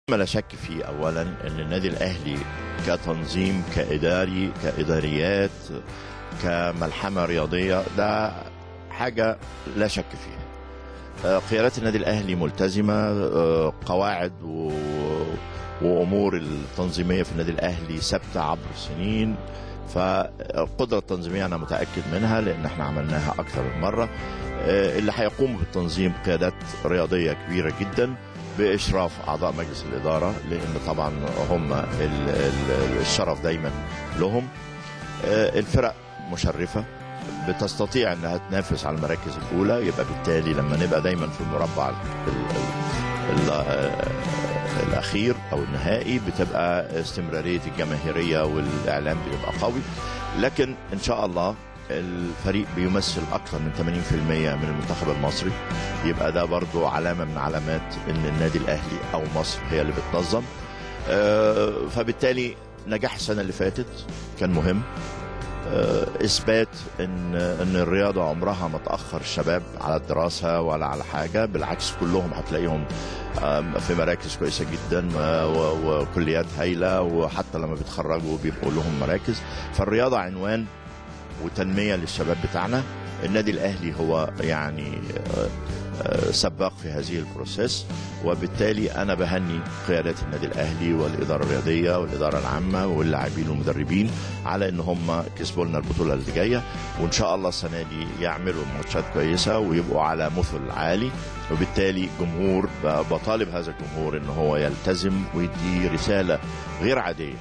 ما لا شك فيه اولا ان النادي الاهلي كتنظيم كاداري كاداريات كملحمه رياضيه ده حاجه لا شك فيها آه، قيادات النادي الاهلي ملتزمه آه، قواعد و... وامور التنظيميه في النادي الاهلي ثابته عبر السنين فالقدره التنظيميه انا متاكد منها لان احنا عملناها اكثر من مره آه، اللي هيقوم بالتنظيم قيادات رياضيه كبيره جدا باشراف اعضاء مجلس الاداره لان طبعا هم ال- ال- الشرف دايما لهم آه، الفرق مشرفه بتستطيع انها تنافس على المراكز الاولى يبقى بالتالي لما نبقى دايما في المربع ال ال ال آه، الاخير او النهائي بتبقى استمراريه الجماهيريه والاعلام بيبقى قوي لكن ان شاء الله الفريق بيمثل اكثر من 80% من المنتخب المصري يبقى ده برضو علامه من علامات ان النادي الاهلي او مصر هي اللي بتنظم آه، فبالتالي نجاح السنه اللي فاتت كان مهم آه، اثبات ان ان الرياضه عمرها ما تاخر الشباب على الدراسه ولا على حاجه بالعكس كلهم هتلاقيهم آم، في مراكز كويسه جدا آه، و- وكليات هايله وحتى لما بيتخرجوا بيبقوا لهم مراكز فالرياضه عنوان وتنميه للشباب بتاعنا النادي الاهلي هو يعني آه، آه، سباق في هذه البروسيس وبالتالي انا بهني قيادات النادي الاهلي والاداره الرياضيه والاداره العامه واللاعبين والمدربين على ان هم كسبوا لنا البطوله اللي جايه وان شاء الله السنه دي يعملوا ماتشات كويسه ويبقوا على مثل عالي وبالتالي جمهور ب- بطالب هذا الجمهور ان هو يلتزم ويدي رساله غير عاديه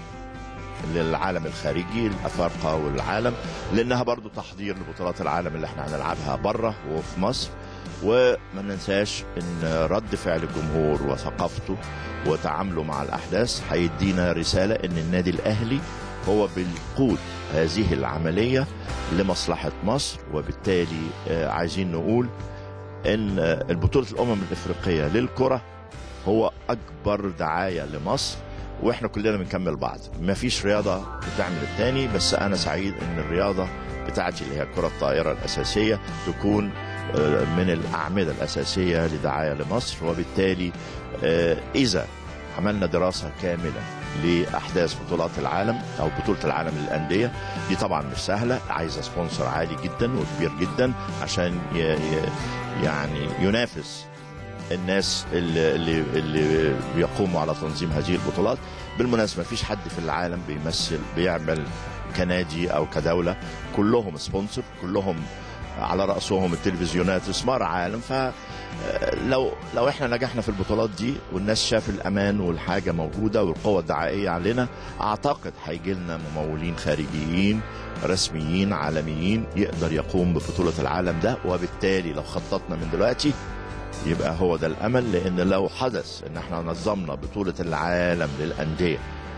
للعالم الخارجي الافارقه والعالم لانها برضو تحضير لبطولات العالم اللي احنا هنلعبها بره وفي مصر وما ننساش ان رد فعل الجمهور وثقافته وتعامله مع الاحداث هيدينا رساله ان النادي الاهلي هو بالقود هذه العمليه لمصلحه مصر وبالتالي آه، عايزين نقول ان آه، البطوله الامم الافريقيه للكره هو اكبر دعايه لمصر واحنا كلنا بنكمل بعض مفيش رياضه بتعمل التاني بس انا سعيد ان الرياضه بتاعتي اللي هي الكره الطائره الاساسيه تكون آه، من الاعمده الاساسيه لدعايه لمصر وبالتالي آه، اذا عملنا دراسه كامله لاحداث بطولات العالم او بطوله العالم للانديه دي طبعا مش سهله عايزه سبونسر عالي جدا وكبير جدا عشان ي- ي- يعني ينافس الناس اللي, اللي, اللي بيقوموا على تنظيم هذه البطولات بالمناسبة مفيش حد في العالم بيمثل بيعمل كنادي أو كدولة كلهم سبونسر كلهم على رأسهم التلفزيونات اسمار عالم فلو لو احنا نجحنا في البطولات دي والناس شاف الأمان والحاجة موجودة والقوة الدعائية علينا أعتقد هيجي لنا ممولين خارجيين رسميين عالميين يقدر يقوم ببطولة العالم ده وبالتالي لو خططنا من دلوقتي يبقى هو ده الامل لان لو حدث ان احنا نظمنا بطوله العالم للانديه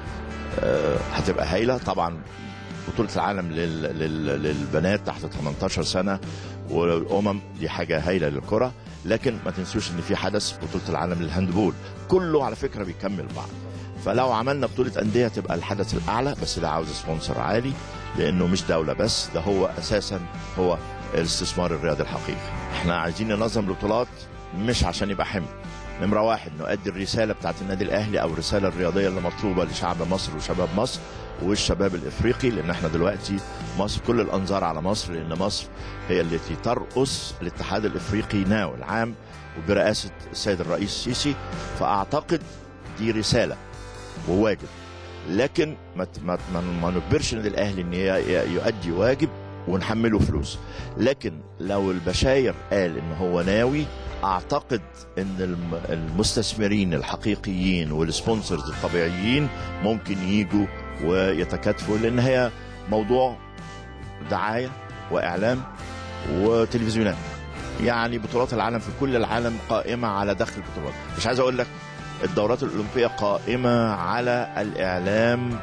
آه، هتبقى هايله طبعا بطوله العالم لل... لل... للبنات تحت 18 سنه والامم دي حاجه هايله للكره لكن ما تنسوش ان في حدث بطوله العالم للهاندبول كله على فكره بيكمل بعض فلو عملنا بطوله انديه تبقى الحدث الاعلى بس ده عاوز سبونسر عالي لانه مش دوله بس ده هو اساسا هو الاستثمار الرياضي الحقيقي احنا عايزين ننظم البطولات مش عشان يبقى حمل نمرة واحد نؤدي الرسالة بتاعت النادي الأهلي أو الرسالة الرياضية اللي مطلوبة لشعب مصر وشباب مصر والشباب الإفريقي لأن احنا دلوقتي مصر كل الأنظار على مصر لأن مصر هي التي ترأس الاتحاد الإفريقي ناو العام وبرئاسة السيد الرئيس السيسي فأعتقد دي رسالة وواجب لكن ما ت- ما ما, ما نجبرش النادي الأهلي إن هي ي- يؤدي واجب ونحمله فلوس لكن لو البشاير قال إن هو ناوي اعتقد ان الم- المستثمرين الحقيقيين والسبونسرز الطبيعيين ممكن يجوا ويتكاتفوا لان هي موضوع دعايه واعلام وتلفزيونات يعني بطولات العالم في كل العالم قائمه على دخل البطولات مش عايز اقول لك الدورات الاولمبيه قائمه على الاعلام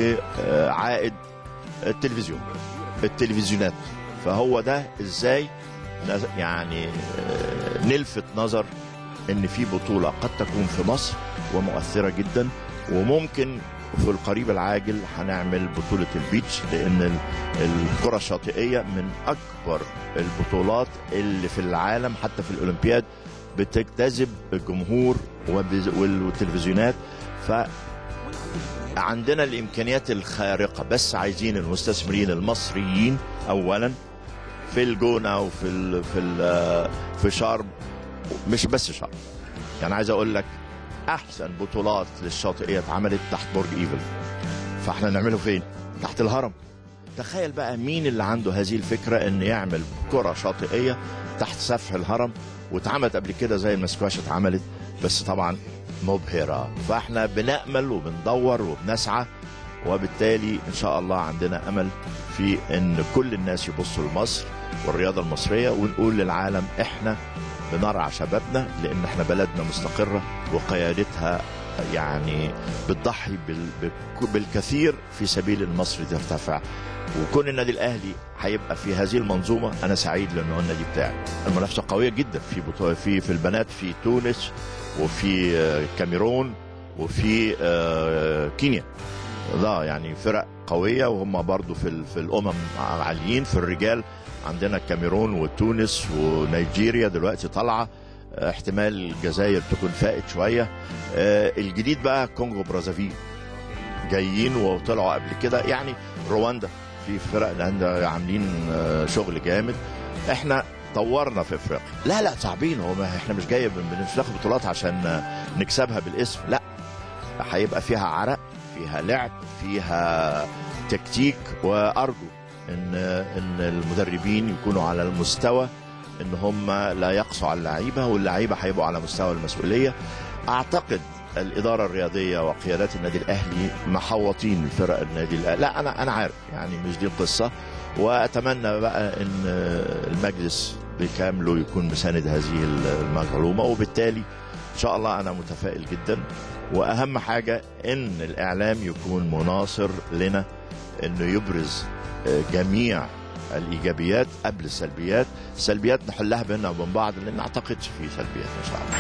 وعائد التلفزيون التلفزيونات فهو ده ازاي نز- يعني آه، نلفت نظر ان في بطوله قد تكون في مصر ومؤثره جدا وممكن في القريب العاجل هنعمل بطوله البيتش لان ال- الكره الشاطئيه من اكبر البطولات اللي في العالم حتى في الاولمبياد بتجتذب الجمهور وبز- وال- والتلفزيونات ف عندنا الامكانيات الخارقه بس عايزين المستثمرين المصريين اولا في الجونه وفي ال في ال في شرم مش بس شرم يعني عايز اقول لك احسن بطولات للشاطئيه اتعملت تحت برج ايفل فاحنا نعمله فين تحت الهرم تخيل بقى مين اللي عنده هذه الفكره ان يعمل كره شاطئيه تحت سفح الهرم واتعملت قبل كده زي المسكواش اتعملت بس طبعا مبهره فاحنا بنامل وبندور وبنسعى وبالتالي ان شاء الله عندنا امل في ان كل الناس يبصوا لمصر والرياضه المصريه ونقول للعالم احنا بنرعى شبابنا لان احنا بلدنا مستقره وقيادتها يعني بتضحي بال- بك- بالكثير في سبيل ان مصر ترتفع وكون النادي الاهلي هيبقى في هذه المنظومه انا سعيد لانه هو النادي بتاعي المنافسه قويه جدا في بطولة في في البنات في تونس وفي آه، كاميرون وفي آه، كينيا ده يعني فرق قويه وهم برضو في ال- في الامم عاليين في الرجال عندنا الكاميرون وتونس ونيجيريا دلوقتي طالعه آه، احتمال الجزائر تكون فائت شويه آه، الجديد بقى كونغو برازافيل جايين وطلعوا قبل كده يعني رواندا في فرق لان عاملين آه، شغل جامد احنا طورنا في افريقيا لا لا صعبين هو ما احنا مش جاي بن- مش ناخد بطولات عشان آه، نكسبها بالاسم لا هيبقى فيها عرق فيها لعب فيها تكتيك وارجو ان ان المدربين يكونوا على المستوى ان هم لا يقسوا على اللعيبه واللعيبه هيبقوا على مستوى المسؤوليه اعتقد الاداره الرياضيه وقيادات النادي الاهلي محوطين فرق النادي الاهلي لا انا انا عارف يعني مش دي القصه واتمنى بقى ان المجلس بكامله يكون مساند هذه المعلومه وبالتالي ان شاء الله انا متفائل جدا واهم حاجه ان الاعلام يكون مناصر لنا انه يبرز آه، جميع الايجابيات قبل السلبيات السلبيات نحلها بيننا وبين بعض لان اعتقدش في سلبيات ان شاء الله